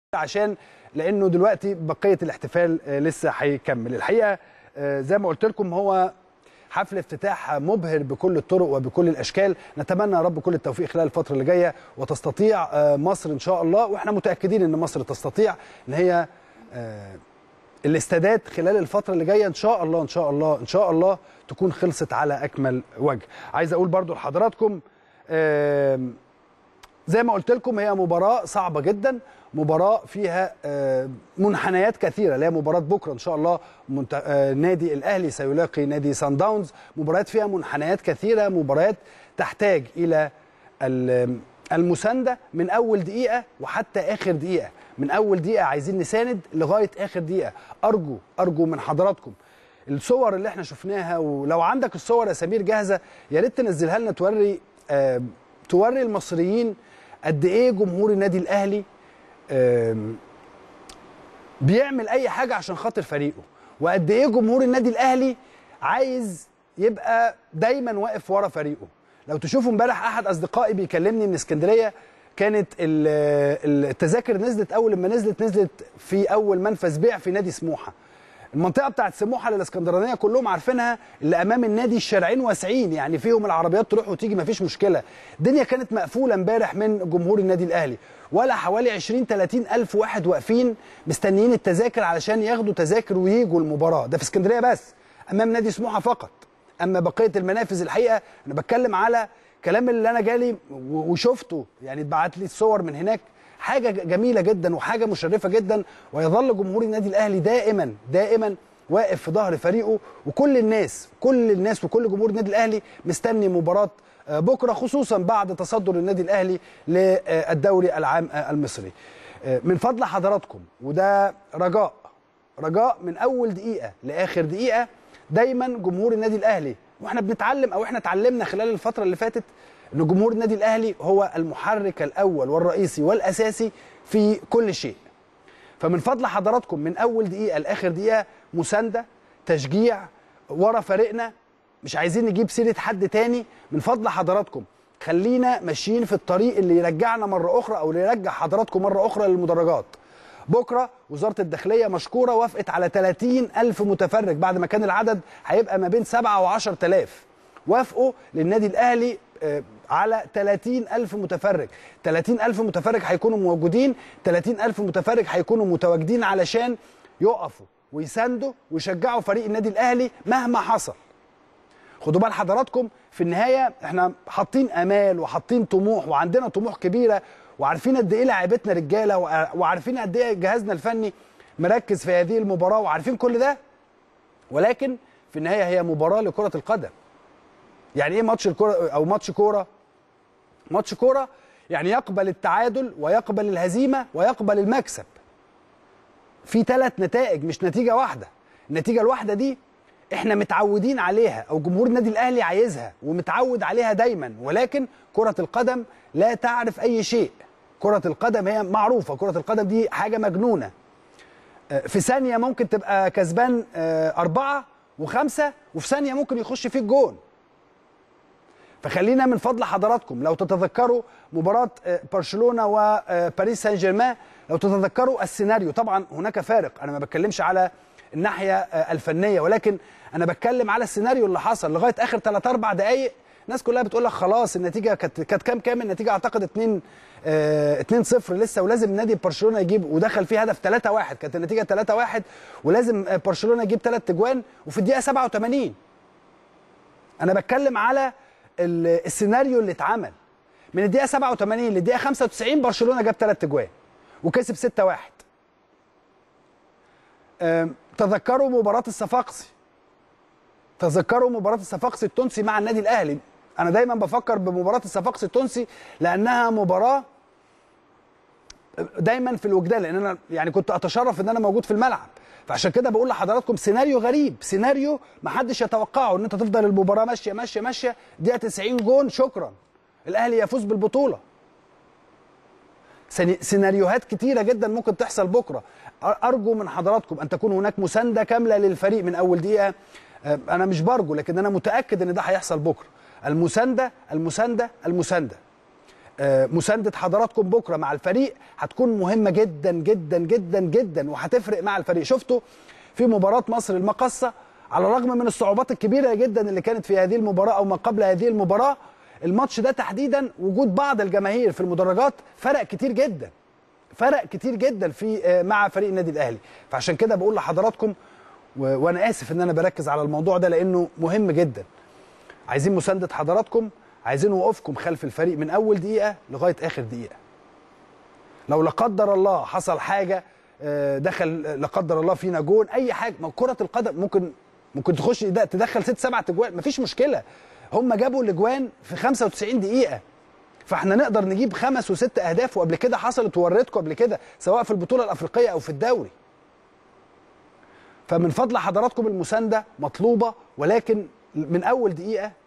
عشان لانه دلوقتي بقيه الاحتفال آه، لسه هيكمل الحقيقه آه، زي ما قلت لكم هو حفل افتتاح مبهر بكل الطرق وبكل الاشكال نتمنى يا رب كل التوفيق خلال الفتره اللي جايه وتستطيع آه، مصر ان شاء الله واحنا متاكدين ان مصر تستطيع ان هي آه، الاستادات خلال الفتره اللي جايه ان شاء الله ان شاء الله ان شاء الله تكون خلصت على اكمل وجه عايز اقول برضو لحضراتكم آم، زي ما قلت لكم هي مباراة صعبة جدا مباراة فيها آه، منحنيات كثيرة اللي هي مباراة بكرة إن شاء الله منت... آه، نادي الأهلي سيلاقي نادي سان داونز مباريات فيها منحنيات كثيرة مباريات تحتاج إلى ال- المساندة من أول دقيقة وحتى آخر دقيقة من أول دقيقة عايزين نساند لغاية آخر دقيقة أرجو أرجو من حضراتكم الصور اللي احنا شفناها ولو عندك الصور يا سمير جاهزة يا ريت تنزلها لنا توري آه، توري المصريين قد ايه جمهور النادي الاهلي آم، بيعمل اي حاجه عشان خاطر فريقه وقد ايه جمهور النادي الاهلي عايز يبقى دايما واقف ورا فريقه لو تشوفوا امبارح احد اصدقائي بيكلمني من اسكندريه كانت ال- التذاكر نزلت اول ما نزلت نزلت في اول منفذ بيع في نادي سموحه المنطقه بتاعت سموحه للاسكندرانيه كلهم عارفينها اللي امام النادي الشارعين واسعين يعني فيهم العربيات تروح وتيجي مفيش مشكله الدنيا كانت مقفوله امبارح من جمهور النادي الاهلي ولا حوالي 20 30 الف واحد واقفين مستنيين التذاكر علشان ياخدوا تذاكر وييجوا المباراه ده في اسكندريه بس امام نادي سموحه فقط اما بقيه المنافذ الحقيقه انا بتكلم على كلام اللي انا جالي و- وشفته يعني اتبعت لي الصور من هناك حاجه ج- جميله جدا وحاجه مشرفه جدا ويظل جمهور النادي الاهلي دائما دائما واقف في ظهر فريقه وكل الناس كل الناس وكل جمهور النادي الاهلي مستني مباراه آه، بكره خصوصا بعد تصدر النادي الاهلي للدوري العام آه، المصري آه، من فضل حضراتكم وده رجاء رجاء من اول دقيقه لاخر دقيقه دايما جمهور النادي الاهلي واحنا بنتعلم او احنا اتعلمنا خلال الفتره اللي فاتت ان جمهور النادي الاهلي هو المحرك الاول والرئيسي والاساسي في كل شيء فمن فضل حضراتكم من اول دقيقه لاخر دقيقه مسانده تشجيع ورا فريقنا مش عايزين نجيب سيره حد تاني من فضل حضراتكم خلينا ماشيين في الطريق اللي يرجعنا مره اخرى او اللي يرجع حضراتكم مره اخرى للمدرجات بكره وزاره الداخليه مشكوره وافقت على 30 الف متفرج بعد ما كان العدد هيبقى ما بين 7 و10 آلاف وافقوا للنادي الاهلي آه، على 30 ألف متفرج 30 ألف متفرج هيكونوا موجودين 30 ألف متفرج هيكونوا متواجدين علشان يقفوا ويساندوا ويشجعوا فريق النادي الأهلي مهما حصل خدوا بال حضراتكم في النهايه احنا حاطين امال وحاطين طموح وعندنا طموح كبيره وعارفين قد ايه لاعيبتنا رجاله وع- وعارفين قد ايه جهازنا الفني مركز في هذه المباراه وعارفين كل ده ولكن في النهايه هي مباراه لكره القدم يعني ايه ماتش الكوره او ماتش كوره ماتش كوره يعني يقبل التعادل ويقبل الهزيمه ويقبل المكسب في ثلاث نتائج مش نتيجه واحده النتيجه الواحده دي احنا متعودين عليها او جمهور النادي الاهلي عايزها ومتعود عليها دايما ولكن كره القدم لا تعرف اي شيء كره القدم هي معروفه كره القدم دي حاجه مجنونه آه، في ثانيه ممكن تبقى كسبان آه، أربعة وخمسة وفي ثانيه ممكن يخش فيك جون فخلينا من فضل حضراتكم لو تتذكروا مباراة آه، برشلونة وباريس سان جيرمان لو تتذكروا السيناريو طبعا هناك فارق انا ما بتكلمش على الناحية آه، الفنية ولكن انا بتكلم على السيناريو اللي حصل لغاية اخر 3 4 دقايق الناس كلها بتقول لك خلاص النتيجة كانت كانت كام كام النتيجة اعتقد 2 آه 2 0 لسه ولازم نادي برشلونة يجيب ودخل فيه هدف 3 1 كانت النتيجة 3 1 ولازم آه، برشلونة يجيب 3 اجوان وفي الدقيقة 87 انا بتكلم على ال- السيناريو اللي اتعمل من الدقيقه 87 للدقيقه 95 برشلونه جاب ثلاث اجوان وكسب 6 1 أم، تذكروا مباراه الصفاقسي تذكروا مباراه الصفاقسي التونسي مع النادي الاهلي انا دايما بفكر بمباراه الصفاقسي التونسي لانها مباراه دايما في الوجدان لان انا يعني كنت اتشرف ان انا موجود في الملعب فعشان كده بقول لحضراتكم سيناريو غريب سيناريو ما حدش يتوقعه ان انت تفضل المباراه ماشيه ماشيه ماشيه دقيقه 90 جون شكرا الاهلي يفوز بالبطوله سني- سيناريوهات كتيره جدا ممكن تحصل بكره أر- ارجو من حضراتكم ان تكون هناك مسانده كامله للفريق من اول دقيقه آه، انا مش برجو لكن انا متاكد ان ده هيحصل بكره المسانده المسانده المسانده آه، مسانده حضراتكم بكره مع الفريق هتكون مهمه جدا جدا جدا جدا وهتفرق مع الفريق شفتوا في مباراه مصر المقصه على الرغم من الصعوبات الكبيره جدا اللي كانت في هذه المباراه او ما قبل هذه المباراه الماتش ده تحديدا وجود بعض الجماهير في المدرجات فرق كتير جدا فرق كتير جدا في آه، مع فريق النادي الاهلي فعشان كده بقول لحضراتكم و- وانا اسف ان انا بركز على الموضوع ده لانه مهم جدا عايزين مسانده حضراتكم عايزين وقوفكم خلف الفريق من اول دقيقه لغايه اخر دقيقه لو لا قدر الله حصل حاجه آه، دخل لا قدر الله فينا جون اي حاجه ما كره القدم ممكن ممكن تخش ده تدخل ست سبع اجوان مفيش مشكله هم جابوا الاجوان في 95 دقيقه فاحنا نقدر نجيب خمس وست اهداف وقبل كده حصلت ووريتكم قبل كده سواء في البطوله الافريقيه او في الدوري فمن فضل حضراتكم المسانده مطلوبه ولكن من اول دقيقه